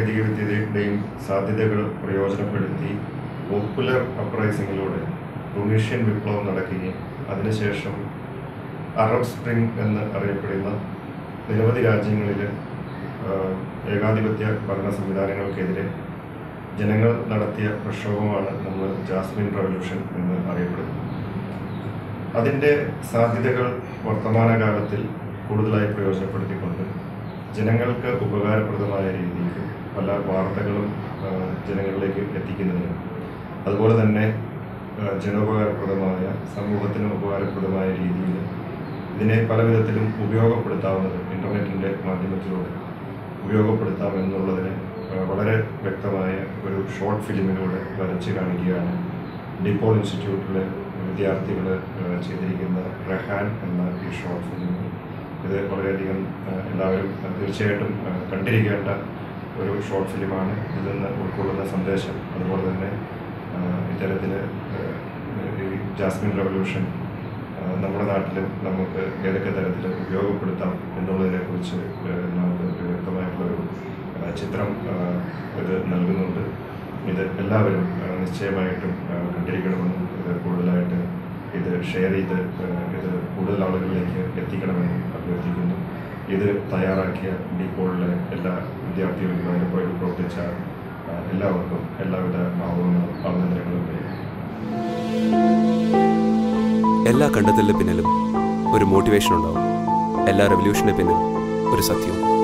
സാങ്കേതികവിദ്യയുടെയും സാധ്യതകൾ പ്രയോജനപ്പെടുത്തി popular അപ്രൈസിങ്ങിലൂടെ Tunisian വിപ്ലവം നടക്കുകയും അതിനുശേഷം അറബ് സ്പ്രിംഗ് എന്ന് അറിയപ്പെടുന്ന നിരവധി രാജ്യങ്ങളിൽ ആഹ്, ഏകാധിപത്യ ഭരണ സംവിധാനങ്ങൾക്കെതിരെ ജനങ്ങൾ നടത്തിയ പ്രക്ഷോഭമാണ് നമ്മൾ ജാസ്മിൻ റവല്യൂഷൻ എന്ന് അറിയപ്പെടുന്നത് അതിൻ്റെ സാധ്യതകൾ വർത്തമാനകാലത്തിൽ കൂടുതലായി പ്രയോജനപ്പെടുത്തിക്കൊണ്ട് ജനങ്ങൾക്ക് ഉപകാരപ്രദമായ രീതിയിൽ പല വാർത്തകളും ആ, ജനങ്ങളിലേക്ക് എത്തിക്കുന്നതിനും അതുപോലെ തന്നെ ആ, ജനോപകാരപ്രദമായ സമൂഹത്തിന് ഉപകാരപ്രദമായ രീതിയിൽ ഇതിനെ പല വിധത്തിലും ഉപയോഗപ്പെടുത്താവുന്നത് ഇൻ്റർനെറ്റിൻ്റെ മാധ്യമത്തിലൂടെ ഉപയോഗപ്പെടുത്താം എന്നുള്ളതിന് ആ, വളരെ വ്യക്തമായ ഒരു ഷോർട്ട് ഫിലിമിലൂടെ വരച്ച് കാണിക്കുകയാണ് ഡിപ്പോൾ ഇൻസ്റ്റിറ്റ്യൂട്ടിലെ വിദ്യാർത്ഥികൾ ചെയ്തിരിക്കുന്ന റഹാൻ എന്ന ഈ ഷോർട്ട് ഫിലിം ഇത് വളരെയധികം ആ, എല്ലാവരും ആ, തീർച്ചയായിട്ടും ആ, കണ്ടിരിക്കേണ്ട ഒരു ഷോർട്ട് ഫിലിമാണ് ഇതിൽ നിന്ന് ഉൾക്കൊള്ളുന്ന സന്ദേശം അതുപോലെ തന്നെ ആ, ഇത്തരത്തിൽ ആ, ഈ ജാസ്മിൻ റവല്യൂഷൻ ആ, നമ്മുടെ നാട്ടിലും നമുക്ക് ഏതൊക്കെ തരത്തിൽ ഉപയോഗപ്പെടുത്താം എന്നുള്ളതിനെക്കുറിച്ച് ആ, നമുക്ക് ഒരു വ്യക്തമായിട്ടുള്ളൊരു ആ, ചിത്രം ആ, ഇത് നൽകുന്നുണ്ട് ഇത് എല്ലാവരും ആ, നിശ്ചയമായിട്ടും ആ, കണ്ടിരിക്കണമെന്നും ഇത് കൂടുതലായിട്ട് ഇത് ഷെയർ ചെയ്ത് ആ, ഇത് കൂടുതൽ ആളുകളിലേക്ക് എത്തിക്കണമെന്നും അഭ്യർത്ഥിക്കുന്നു ഇത് തയ്യാറാക്കിയ ഡിപ്പോളിലെ എല്ലാ വിദ്യാർത്ഥികൾക്കും അതിനൊപ്പം ഇതിൽ പ്രവർത്തിച്ച ആ, എല്ലാവർക്കും എല്ലാവിധ ഭാവങ്ങളും അഭിനന്ദനങ്ങളും നൽകുന്നു എല്ലാ കണ്ടെത്തലിന് പിന്നിലും ഒരു മോട്ടിവേഷൻ ഉണ്ടാവും എല്ലാ റെവല്യൂഷന് പിന്നിൽ ഒരു സത്യവും